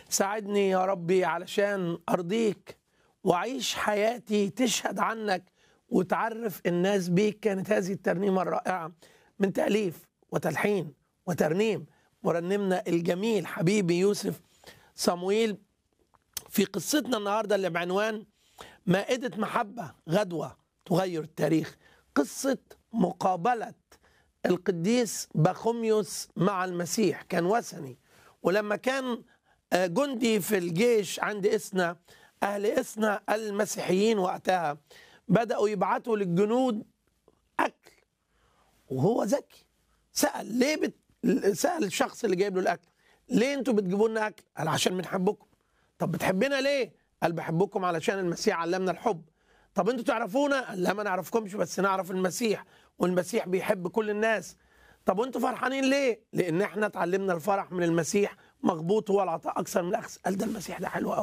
ساعدني يا ربي علشان أرضيك وأعيش حياتي تشهد عنك وتعرف الناس بيك كانت هذه الترنيمة الرائعة من تأليف وتلحين وترنيم مرنمنا الجميل حبيبي يوسف صمويل في قصتنا النهاردة اللي بعنوان مائدة محبة غدوة تغير التاريخ قصة مقابلة القديس بخوميوس مع المسيح كان وثني ولما كان جندي في الجيش عند إسنا أهل إسنا المسيحيين وقتها بدأوا يبعتوا للجنود أكل وهو ذكي سأل ليه بت... سأل الشخص اللي جايب له الأكل ليه انتوا بتجيبوا لنا أكل؟ قال عشان بنحبكم طب بتحبنا ليه؟ قال بحبكم علشان المسيح علمنا الحب طب انتوا تعرفونا؟ قال لا ما نعرفكمش بس نعرف المسيح والمسيح بيحب كل الناس طب وانتوا فرحانين ليه؟ لأن احنا اتعلمنا الفرح من المسيح مغبوط هو العطاء أكثر من الأخذ قال ده المسيح ده حلو قوي